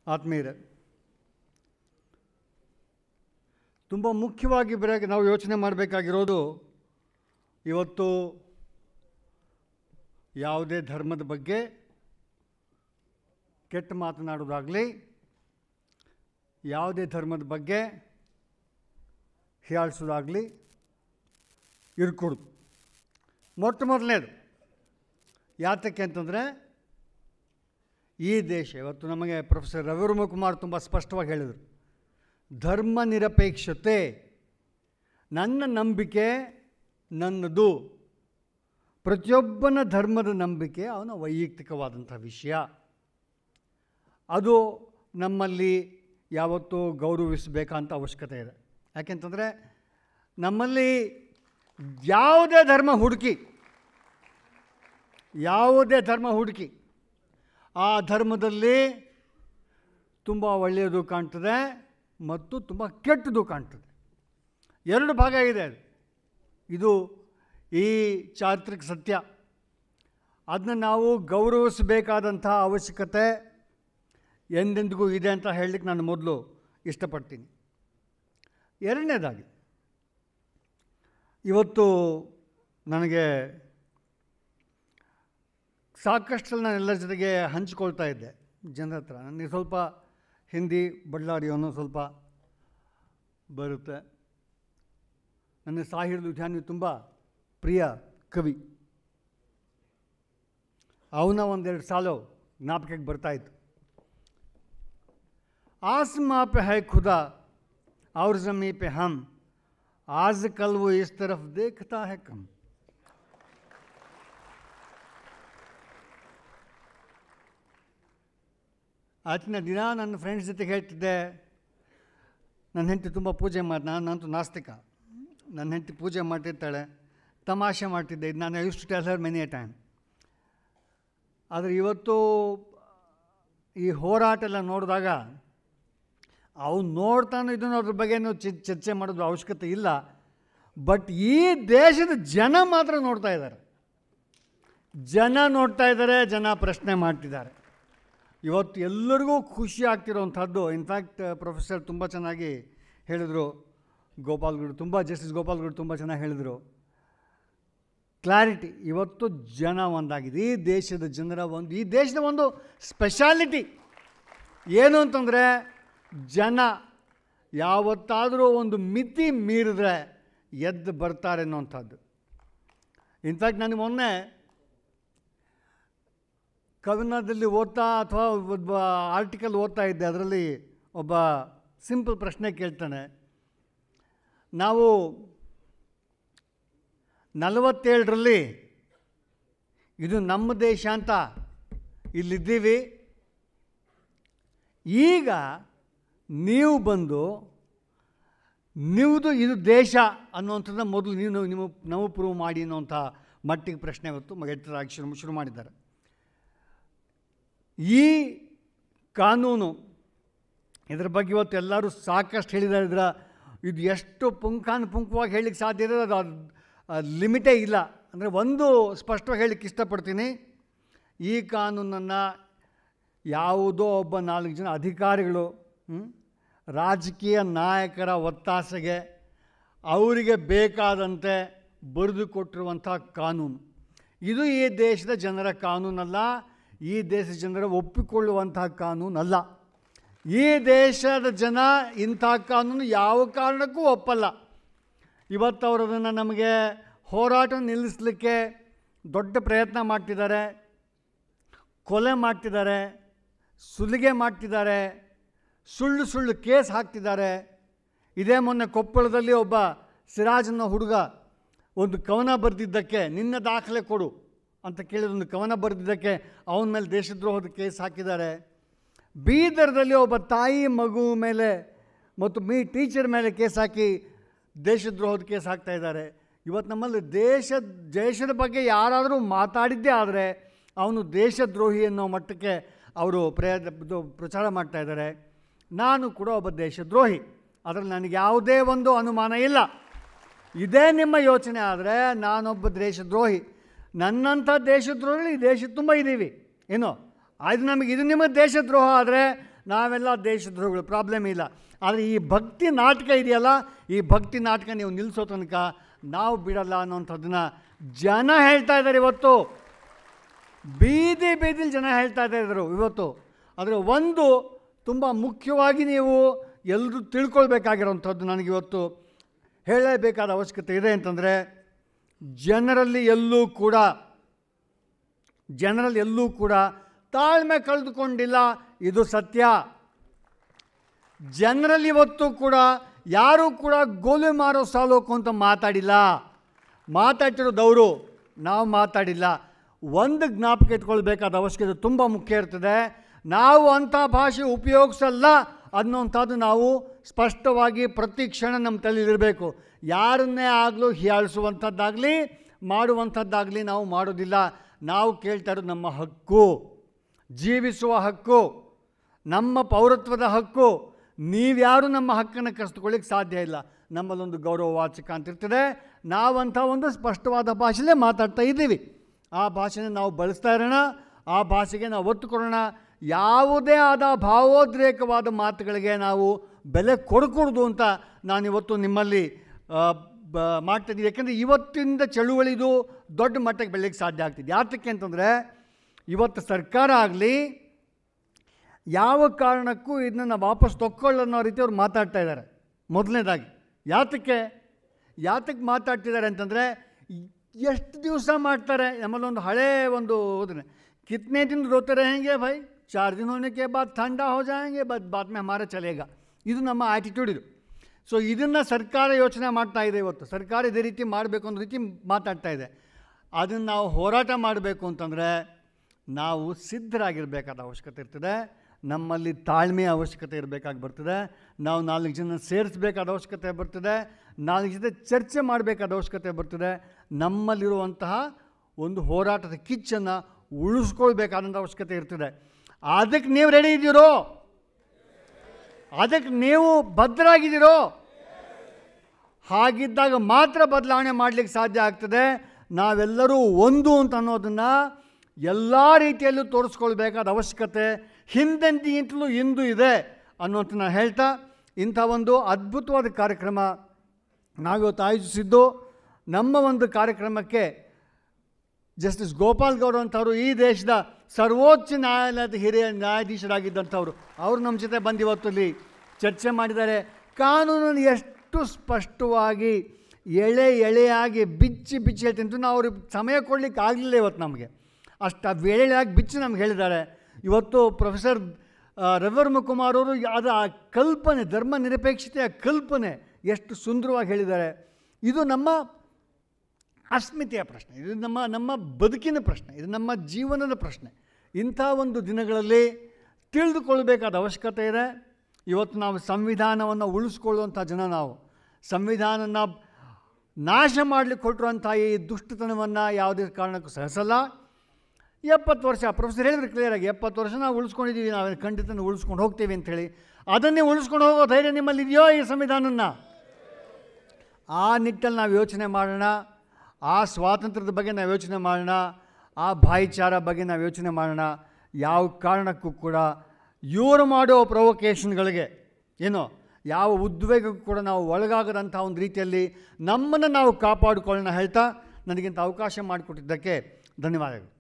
ಆತ್ಮೀಯರೇ ತುಂಬ ಮುಖ್ಯವಾಗಿ ಬರ ನಾವು ಯೋಚನೆ ಮಾಡಬೇಕಾಗಿರೋದು ಇವತ್ತು ಯಾವುದೇ ಧರ್ಮದ ಬಗ್ಗೆ ಕೆಟ್ಟ ಮಾತನಾಡೋದಾಗಲಿ ಯಾವುದೇ ಧರ್ಮದ ಬಗ್ಗೆ ಹೀಯಾಳಿಸೋದಾಗಲಿ ಇರ್ಕೊಡ್ದು ಮೊಟ್ಟ ಮೊದಲನೇದು ಯಾತಕ್ಕೆ ಅಂತಂದರೆ ಈ ದೇಶ ಇವತ್ತು ನಮಗೆ ಪ್ರೊಫೆಸರ್ ರವಿವರ್ಮ ಕುಮಾರ್ ತುಂಬ ಸ್ಪಷ್ಟವಾಗಿ ಹೇಳಿದರು ಧರ್ಮ ನಿರಪೇಕ್ಷತೆ ನನ್ನ ನಂಬಿಕೆ ನನ್ನದು ಪ್ರತಿಯೊಬ್ಬನ ಧರ್ಮದ ನಂಬಿಕೆ ಅವನ ವೈಯಕ್ತಿಕವಾದಂಥ ವಿಷಯ ಅದು ನಮ್ಮಲ್ಲಿ ಯಾವತ್ತೂ ಗೌರವಿಸಬೇಕಂತ ಅವಶ್ಯಕತೆ ಇದೆ ಯಾಕೆಂತಂದರೆ ನಮ್ಮಲ್ಲಿ ಯಾವುದೇ ಧರ್ಮ ಹುಡುಕಿ ಯಾವುದೇ ಧರ್ಮ ಹುಡುಕಿ ಆ ಧರ್ಮದಲ್ಲಿ ತುಂಬ ಒಳ್ಳೆಯದು ಕಾಣ್ತದೆ ಮತ್ತು ತುಂಬ ಕೆಟ್ಟದು ಕಾಣ್ತದೆ ಎರಡು ಭಾಗ ಇದೆ ಅದು ಇದು ಈ ಚಾರಿತ್ರಿಕ ಸತ್ಯ ಅದನ್ನ ನಾವು ಗೌರವಿಸಬೇಕಾದಂಥ ಅವಶ್ಯಕತೆ ಎಂದೆಂದಿಗೂ ಇದೆ ಅಂತ ಹೇಳಲಿಕ್ಕೆ ನಾನು ಮೊದಲು ಇಷ್ಟಪಡ್ತೀನಿ ಎರಡನೇದಾಗಿ ಇವತ್ತು ನನಗೆ ಸಾಕಷ್ಟು ನಾನು ಎಲ್ಲರ ಜೊತೆಗೆ ಹಂಚ್ಕೊಳ್ತಾ ಇದ್ದೆ ಜನರ ಹತ್ರ ನನಗೆ ಸ್ವಲ್ಪ ಹಿಂದಿ ಬಳ್ಳಾರಿಯವನು ಸ್ವಲ್ಪ ಬರುತ್ತೆ ನನ್ನ ಸಾಹಿರ್ ಲುಧಿಯಾನಿ ತುಂಬ ಪ್ರಿಯ ಕವಿ ಅವನ ಒಂದೆರಡು ಸಾಲು ಜ್ಞಾಪಕಕ್ಕೆ ಬರ್ತಾಯಿತ್ತು आसमां पे है खुदा और ज़मीं पे हम आज कल वो इस तरफ देखता है कम ಆಚಿನ ದಿನ ನನ್ನ ಫ್ರೆಂಡ್ಸ್ ಜೊತೆಗೆ ಹೇಳ್ತಿದ್ದೆ ನನ್ನ ಹೆಂಡತಿ ತುಂಬ ಪೂಜೆ ಮಾಡಿ ನಾನು ನಂತೂ ನಾಸ್ತಿಕ ನನ್ನ ಹೆಂಡತಿ ಪೂಜೆ ಮಾಡ್ತಿರ್ತಾಳೆ ತಮಾಷೆ ಮಾಡ್ತಿದ್ದೆ ಇದು ನಾನು used to tell her many a time ಆದರೆ ಇವತ್ತು ಈ ಹೋರಾಟ ಎಲ್ಲ ನೋಡಿದಾಗ ಅವ್ನು ನೋಡ್ತಾನೆ ಇದನ್ನು ಅದ್ರ ಬಗ್ಗೆ ಚರ್ಚೆ ಮಾಡೋದು ಅವಶ್ಯಕತೆ ಇಲ್ಲ ಬಟ್ ಈ ದೇಶದ ಜನ ಮಾತ್ರ ನೋಡ್ತಾ ಇದ್ದಾರೆ ಜನ ನೋಡ್ತಾ ಇದ್ದಾರೆ ಜನ ಪ್ರಶ್ನೆ ಮಾಡ್ತಿದ್ದಾರೆ ಇವತ್ತು ಎಲ್ಲರಿಗೂ ಖುಷಿ ಆಗ್ತಿರೋವಂಥದ್ದು ಇನ್ಫ್ಯಾಕ್ಟ್ ಪ್ರೊಫೆಸರ್ ತುಂಬ ಚೆನ್ನಾಗಿ ಹೇಳಿದರು ಗೋಪಾಲ್ಗೌಡ ತುಂಬ ಜಸ್ಟಿಸ್ ಗೋಪಾಲ್ಗೌಡ ತುಂಬ ಚೆನ್ನಾಗಿ ಹೇಳಿದರು ಕ್ಲಾರಿಟಿ ಇವತ್ತು ಜನ ಒಂದಾಗಿದೆ ಈ ದೇಶದ ಜನರ ಒಂದು ಈ ದೇಶದ ಒಂದು ಸ್ಪೆಷಾಲಿಟಿ ಏನು ಅಂತಂದರೆ ಜನ ಯಾವತ್ತಾದರೂ ಒಂದು ಮಿತಿ ಮೀರಿದ್ರೆ ಎದ್ದು ಬರ್ತಾರೆ ಅನ್ನೋಂಥದ್ದು ಇನ್ಫ್ಯಾಕ್ಟ್ ನನಗೆ ಮೊನ್ನೆ ಕವನದಲ್ಲಿ ಓದ್ತಾ ಅಥವಾ ಒಬ್ಬ ಆರ್ಟಿಕಲ್ ಓದ್ತಾ ಇದ್ದೆ ಅದರಲ್ಲಿ ಒಬ್ಬ ಸಿಂಪಲ್ ಪ್ರಶ್ನೆ ಕೇಳ್ತಾನೆ ನಾವು ನಲವತ್ತೇಳರಲ್ಲಿ ಇದು ನಮ್ಮ ದೇಶ ಅಂತ ಇಲ್ಲಿದ್ದೀವಿ ಈಗ ನೀವು ಬಂದು ನೀವುದು ಇದು ದೇಶ ಅನ್ನುವಂಥದ್ದು ಮೊದಲು ನೀವು ನೀವು ನಾವು ಪ್ರೂವ್ ಮಾಡಿ ಅನ್ನೋಂಥ ಮಟ್ಟಿಗೆ ಪ್ರಶ್ನೆ ಇವತ್ತು ಮಗೆಟ್ಟರಾಗಿ ಶುರು ಶುರು ಮಾಡಿದ್ದಾರೆ ಈ ಕಾನೂನು ಇದರ ಬಗ್ಗೆ ಇವತ್ತು ಎಲ್ಲರೂ ಸಾಕಷ್ಟು ಹೇಳಿದ್ದಾರೆ ಇದರ ಇದು ಎಷ್ಟು ಪುಂಖಾನು ಪುಂಖವಾಗಿ ಹೇಳಲಿಕ್ಕೆ ಸಾಧ್ಯ ಇದೆ ಅದು ಲಿಮಿಟೇ ಇಲ್ಲ ಅಂದರೆ ಒಂದು ಸ್ಪಷ್ಟವಾಗಿ ಹೇಳಲಿಕ್ಕೆ ಇಷ್ಟಪಡ್ತೀನಿ ಈ ಕಾನೂನನ್ನು ಯಾವುದೋ ಒಬ್ಬ ನಾಲ್ಕು ಜನ ಅಧಿಕಾರಿಗಳು ಹ್ಮ್, ರಾಜಕೀಯ ನಾಯಕರ ಒತ್ತಾಸೆಗೆ ಅವರಿಗೆ ಬೇಕಾದಂತೆ ಬರೆದು ಕೊಟ್ಟಿರುವಂಥ ಕಾನೂನು ಇದು ಈ ದೇಶದ ಜನರ ಕಾನೂನಲ್ಲ ಈ ದೇಶದ ಜನರ ಒಪ್ಪಿಕೊಳ್ಳುವಂತಹ ಕಾನೂನಲ್ಲ ಈ ದೇಶದ ಜನ ಇಂಥ ಕಾನೂನು ಯಾವ ಕಾರಣಕ್ಕೂ ಒಪ್ಪಲ್ಲ ಇವತ್ತು ಅವರು ಅದನ್ನು ನಮಗೆ ಹೋರಾಟ ನಿಲ್ಲಿಸಲಿಕ್ಕೆ ದೊಡ್ಡ ಪ್ರಯತ್ನ ಮಾಡ್ತಿದ್ದಾರೆ ಕೊಲೆ ಮಾಡ್ತಿದ್ದಾರೆ ಸುಲಿಗೆ ಮಾಡ್ತಿದ್ದಾರೆ ಸುಳ್ಳು ಸುಳ್ಳು ಕೇಸ್ ಹಾಕ್ತಿದ್ದಾರೆ ಇದೇ ಮೊನ್ನೆ ಕೊಪ್ಪಳದಲ್ಲಿ ಒಬ್ಬ ಸಿರಾಜ್ ಅನ್ನೋ ಹುಡುಗ ಒಂದು ಕವನ ಬರೆದಿದ್ದಕ್ಕೆ ನಿನ್ನ ದಾಖಲೆ ಕೊಡು ಅಂತ ಕೇಳಿದ ಒಂದು ಕವನ ಬರೆದಿದ್ದಕ್ಕೆ ಅವನ ಮೇಲೆ ದೇಶದ್ರೋಹದ ಕೇಸ್ ಹಾಕಿದ್ದಾರೆ ಬೀದರ್ದಲ್ಲಿ ಒಬ್ಬ ತಾಯಿ ಮಗು ಮೇಲೆ ಮತ್ತು ಮೀ ಟೀಚರ್ ಮೇಲೆ ಕೇಸ್ ಹಾಕಿ ದೇಶದ್ರೋಹದ ಕೇಸ್ ಹಾಕ್ತಾ ಇದ್ದಾರೆ ಇವತ್ತು ನಮ್ಮಲ್ಲಿ ದೇಶ ದೇಶದ ಬಗ್ಗೆ ಯಾರಾದರೂ ಮಾತಾಡಿದ್ದೇ ಆದರೆ ಅವನು ದೇಶದ್ರೋಹಿ ಅನ್ನೋ ಮಟ್ಟಕ್ಕೆ ಅವರು ಪ್ರಯತ್ನ ಇದು ಪ್ರಚಾರ ಮಾಡ್ತಾ ಇದ್ದಾರೆ ನಾನು ಕೂಡ ಒಬ್ಬ ದೇಶದ್ರೋಹಿ ಅದರಲ್ಲಿ ನನಗೆ ಯಾವುದೇ ಒಂದು ಅನುಮಾನ ಇಲ್ಲ ಇದೇ ನಿಮ್ಮ ಯೋಚನೆ ಆದರೆ ನಾನೊಬ್ಬ ದೇಶದ್ರೋಹಿ ನನ್ನಂಥ ದೇಶದ್ರೋಹಿಗಳು ಈ ದೇಶ ತುಂಬ ಇದ್ದೀವಿ ಏನು ಅದು ನಮಗೆ ಇದು ನಿಮ್ಮ ದೇಶದ್ರೋಹ ಆದರೆ ನಾವೆಲ್ಲ ದೇಶದ್ರೋಹಿಗಳು ಪ್ರಾಬ್ಲಮ್ ಇಲ್ಲ ಆದರೆ ಈ ಭಕ್ತಿ ನಾಟಕ ಇದೆಯಲ್ಲ ಈ ಭಕ್ತಿ ನಾಟಕ ನೀವು ನಿಲ್ಲಿಸೋ ತನಕ ನಾವು ಬಿಡಲ್ಲ ಅನ್ನೋಂಥದ್ದನ್ನ ಜನ ಹೇಳ್ತಾ ಇದ್ದಾರೆ ಇವತ್ತು ಬೀದಿ ಬೀದಿಲಿ ಜನ ಹೇಳ್ತಾ ಇದ್ದಾರೆ ಇವತ್ತು ಆದರೆ ಒಂದು ತುಂಬ ಮುಖ್ಯವಾಗಿ ನೀವು ಎಲ್ಲರೂ ತಿಳ್ಕೊಳ್ಬೇಕಾಗಿರೋಂಥದ್ದು ನನಗಿವತ್ತು ಹೇಳಲೇಬೇಕಾದ ಅವಶ್ಯಕತೆ ಇದೆ ಅಂತಂದರೆ ಜನರಲ್ಲಿ ಎಲ್ಲೂ ಕೂಡ ಜನರಲ್ಲಿ ಎಲ್ಲೂ ಕೂಡ ತಾಳ್ಮೆ ಕಳೆದುಕೊಂಡಿಲ್ಲ ಇದು ಸತ್ಯ ಜನರಲ್ಲಿ ಇವತ್ತು ಕೂಡ ಯಾರೂ ಕೂಡ ಗೋಲಿ ಮಾರೋ ಸಾಲೋಕು ಅಂತ ಮಾತಾಡಿಲ್ಲ ಮಾತಾಡ್ತಿರೋದವರು ನಾವು ಮಾತಾಡಿಲ್ಲ ಒಂದು ಜ್ಞಾಪಕ ಇಟ್ಕೊಳ್ಬೇಕಾದ ಅವಶ್ಯಕತೆ ತುಂಬ ಮುಖ್ಯ ಇರ್ತದೆ ನಾವು ಅಂಥ ಭಾಷೆ ಉಪಯೋಗಿಸಲ್ಲ ಅನ್ನೋಂಥದ್ದು ನಾವು ಸ್ಪಷ್ಟವಾಗಿ ಪ್ರತಿ ಕ್ಷಣ ನಮ್ಮ ತಲೆಯಲ್ಲಿರಬೇಕು ಯಾರನ್ನೇ ಆಗಲೂ ಹೀಯಾಳಿಸುವಂಥದ್ದಾಗಲಿ ಮಾಡುವಂಥದ್ದಾಗಲಿ ನಾವು ಮಾಡೋದಿಲ್ಲ ನಾವು ಕೇಳ್ತಾ ಇರೋದು ನಮ್ಮ ಹಕ್ಕು ಜೀವಿಸುವ ಹಕ್ಕು ನಮ್ಮ ಪೌರತ್ವದ ಹಕ್ಕು ನೀವ್ಯಾರೂ ನಮ್ಮ ಹಕ್ಕನ್ನು ಕಸಿದುಕೊಳ್ಳಿಕ್ಕೆ ಸಾಧ್ಯ ಇಲ್ಲ ನಮ್ಮಲ್ಲೊಂದು ಗೌರವವಾಚಕ ಅಂತ ಇರ್ತದೆ ನಾವಂಥ ಒಂದು ಸ್ಪಷ್ಟವಾದ ಭಾಷೆಯಲ್ಲೇ ಮಾತಾಡ್ತಾ ಇದ್ದೀವಿ ಆ ಭಾಷೆನ ನಾವು ಬಳಸ್ತಾ ಇರೋಣ ಆ ಭಾಷೆಗೆ ನಾವು ಒತ್ತು ಕೊಡೋಣ ಯಾವುದೇ ಆದ ಭಾವೋದ್ರೇಕವಾದ ಮಾತುಗಳಿಗೆ ನಾವು ಬೆಲೆ ಕೊಡಕೂಡ್ದು ಅಂತ ನಾನಿವತ್ತು ನಿಮ್ಮಲ್ಲಿ ಆ, ಬ ಮಾಡ್ತಾಯಿದ್ದೀವಿ ಯಾಕೆಂದರೆ ಇವತ್ತಿಂದ ಚಳುವಳಿದು ದೊಡ್ಡ ಮಟ್ಟಕ್ಕೆ ಬೆಳಲಿಕ್ಕೆ ಸಾಧ್ಯ ಆಗ್ತಿದೆ ಯಾತಕ್ಕೆ ಅಂತಂದರೆ ಇವತ್ತು ಸರ್ಕಾರ ಆಗಲಿ ಯಾವ ಕಾರಣಕ್ಕೂ ಇದನ್ನ ವಾಪಸ್ ತಕ್ಕೊಳ್ಳೋ ಅನ್ನೋ ರೀತಿ ಅವ್ರು ಮಾತಾಡ್ತಾ ಇದ್ದಾರೆ ಮೊದಲನೇದಾಗಿ ಯಾತಕ್ಕೆ ಯಾತಕ್ಕೆ ಮಾತಾಡ್ತಿದ್ದಾರೆ ಅಂತಂದರೆ ಎಷ್ಟು ದಿವಸ ಮಾಡ್ತಾರೆ ನಮ್ಮಲ್ಲೊಂದು ಹಳೇ ಒಂದು ಹೋದ್ರೆ ಕಿತ್ನೆ ದಿನ ರೋತೆ रहेंगे भाई चार दिन होने के बाद ठंडा हो जाएंगे बस बाद में हमारा चलेगा ಇದು ನಮ್ಮ ಆ್ಯಟಿಟ್ಯೂಡ್ ಇದು ಸೊ ಇದನ್ನು ಸರ್ಕಾರ ಯೋಚನೆ ಮಾಡ್ತಾ ಇದೆ ಇವತ್ತು ಸರ್ಕಾರ ಇದೇ ರೀತಿ ಮಾಡಬೇಕು ಅನ್ನೋ ರೀತಿ ಮಾತಾಡ್ತಾ ಇದೆ ಅದನ್ನು ನಾವು ಹೋರಾಟ ಮಾಡಬೇಕು ಅಂತಂದರೆ ನಾವು ಸಿದ್ಧರಾಗಿರಬೇಕಾದ ಅವಶ್ಯಕತೆ ಇರ್ತದೆ ನಮ್ಮಲ್ಲಿ ತಾಳ್ಮೆಯ ಅವಶ್ಯಕತೆ ಇರಬೇಕಾಗಿ ಬರ್ತದೆ ನಾವು ನಾಲ್ಕು ಜನ ಸೇರಿಸ್ಬೇಕಾದ ಅವಶ್ಯಕತೆ ಬರ್ತದೆ ನಾಲ್ಕು ಜೊತೆ ಚರ್ಚೆ ಮಾಡಬೇಕಾದ ಅವಶ್ಯಕತೆ ಬರ್ತದೆ ನಮ್ಮಲ್ಲಿರುವಂತಹ ಒಂದು ಹೋರಾಟದ ಕಿಚ್ಚನ್ನು ಉಳಿಸ್ಕೊಳ್ಬೇಕಾದಂಥ ಅವಶ್ಯಕತೆ ಇರ್ತದೆ ಅದಕ್ಕೆ ನೀವು ರೆಡಿ ಇದ್ದೀರೋ ಅದಕ್ಕೆ ನೀವು ಭದ್ರಾಗಿದ್ದೀರೋ ಹಾಗಿದ್ದಾಗ ಮಾತ್ರ ಬದಲಾವಣೆ ಮಾಡಲಿಕ್ಕೆ ಸಾಧ್ಯ ಆಗ್ತದೆ ನಾವೆಲ್ಲರೂ ಒಂದು ಅಂತ ಅನ್ನೋದನ್ನು ಎಲ್ಲ ರೀತಿಯಲ್ಲೂ ತೋರಿಸ್ಕೊಳ್ಬೇಕಾದ ಅವಶ್ಯಕತೆ ಹಿಂದೆಂದಿಗಿಂತಲೂ ಇಂದು ಇದೆ ಅನ್ನೋದನ್ನ ಹೇಳ್ತಾ ಇಂಥ ಒಂದು ಅದ್ಭುತವಾದ ಕಾರ್ಯಕ್ರಮ ನಾವಿವತ್ತು ಆಯೋಜಿಸಿದ್ದು ನಮ್ಮ ಒಂದು ಕಾರ್ಯಕ್ರಮಕ್ಕೆ ಜಸ್ಟಿಸ್ ಗೋಪಾಲ್ ಗೌಡ ಅಂತವರು ಈ ದೇಶದ ಸರ್ವೋಚ್ಚ ನ್ಯಾಯಾಲಯದ ಹಿರಿಯ ನ್ಯಾಯಾಧೀಶರಾಗಿದ್ದಂಥವ್ರು ಅವರು ನಮ್ಮ ಜೊತೆ ಬಂದು ಇವತ್ತು ಇಲ್ಲಿ ಚರ್ಚೆ ಮಾಡಿದ್ದಾರೆ ಕಾನೂನನ್ನು ಎಷ್ಟು ಸ್ಪಷ್ಟವಾಗಿ ಎಳೆ ಎಳೆಯಾಗಿ ಬಿಚ್ಚಿ ಬಿಚ್ಚಿ ಹೇಳ್ತೀನಿ ನಾವು ಅವ್ರಿಗೆ ಸಮಯ ಕೊಡಲಿಕ್ಕೆ ಆಗಲಿಲ್ಲ ಇವತ್ತು ನಮಗೆ ಅಷ್ಟು ಎಳೆಯಾಗಿ ಬಿಚ್ಚಿ ನಮ್ಗೆ ಹೇಳಿದ್ದಾರೆ ಇವತ್ತು ಪ್ರೊಫೆಸರ್ ರವಿವರ್ಮ ಕುಮಾರ್ ಅವರು ಅದು ಆ ಕಲ್ಪನೆ ಧರ್ಮ ನಿರಪೇಕ್ಷತೆಯ ಕಲ್ಪನೆ ಎಷ್ಟು ಸುಂದರವಾಗಿ ಹೇಳಿದ್ದಾರೆ ಇದು ನಮ್ಮ ಅಸ್ಮಿತೆಯ ಪ್ರಶ್ನೆ ಇದು ನಮ್ಮ ನಮ್ಮ ಬದುಕಿನ ಪ್ರಶ್ನೆ ಇದು ನಮ್ಮ ಜೀವನದ ಪ್ರಶ್ನೆ ಇಂಥ ಒಂದು ದಿನಗಳಲ್ಲಿ ತಿಳಿದುಕೊಳ್ಬೇಕಾದ ಅವಶ್ಯಕತೆ ಇದೆ ಇವತ್ತು ನಾವು ಸಂವಿಧಾನವನ್ನು ಉಳಿಸ್ಕೊಳ್ಳುವಂಥ ಜನ ನಾವು ಸಂವಿಧಾನನ ನಾಶ ಮಾಡಲಿಕ್ಕೆ ಹೊರಟಿರುವಂಥ ಈ ದುಷ್ಟತನವನ್ನು ಯಾವುದೇ ಕಾರಣಕ್ಕೂ ಸಹಿಸಲ್ಲ ಎಪ್ಪತ್ತು ವರ್ಷ ಪ್ರೊಫೆಸರ್ ಹೇಳಿದ್ರು ಕ್ಲಿಯರಾಗಿ ಎಪ್ಪತ್ತು ವರ್ಷ ನಾವು ಉಳಿಸ್ಕೊಂಡಿದ್ದೀವಿ ನಾವು ಖಂಡಿತ ಉಳಿಸ್ಕೊಂಡು ಹೋಗ್ತೀವಿ ಅಂಥೇಳಿ ಅದನ್ನೇ ಉಳಿಸ್ಕೊಂಡು ಹೋಗೋ ಧೈರ್ಯ ನಿಮ್ಮಲ್ಲಿ ಇದೆಯೋ ಈ ಸಂವಿಧಾನನ ಆ ನಿಟ್ಟಲ್ಲಿ ನಾವು ಯೋಚನೆ ಮಾಡೋಣ ಆ ಸ್ವಾತಂತ್ರ್ಯದ ಬಗ್ಗೆ ನಾವು ಯೋಚನೆ ಮಾಡೋಣ ಆ ಭಾಯಿಚಾರ ಬಗ್ಗೆ ನಾವು ಯೋಚನೆ ಮಾಡೋಣ ಯಾವ ಕಾರಣಕ್ಕೂ ಕೂಡ ಇವರು ಮಾಡೋ ಪ್ರೊವೊಕೇಶನ್ಗಳಿಗೆ ಏನೋ ಯಾವ ಉದ್ವೇಗಕ್ಕೂ ಕೂಡ ನಾವು ಒಳಗಾಗದಂಥ ಒಂದು ರೀತಿಯಲ್ಲಿ ನಮ್ಮನ್ನು ನಾವು ಕಾಪಾಡಿಕೊಳ್ಳೋಣ ಹೇಳ್ತಾ ನನಗಿಂತ ಅವಕಾಶ ಮಾಡಿಕೊಟ್ಟಿದ್ದಕ್ಕೆ ಧನ್ಯವಾದಗಳು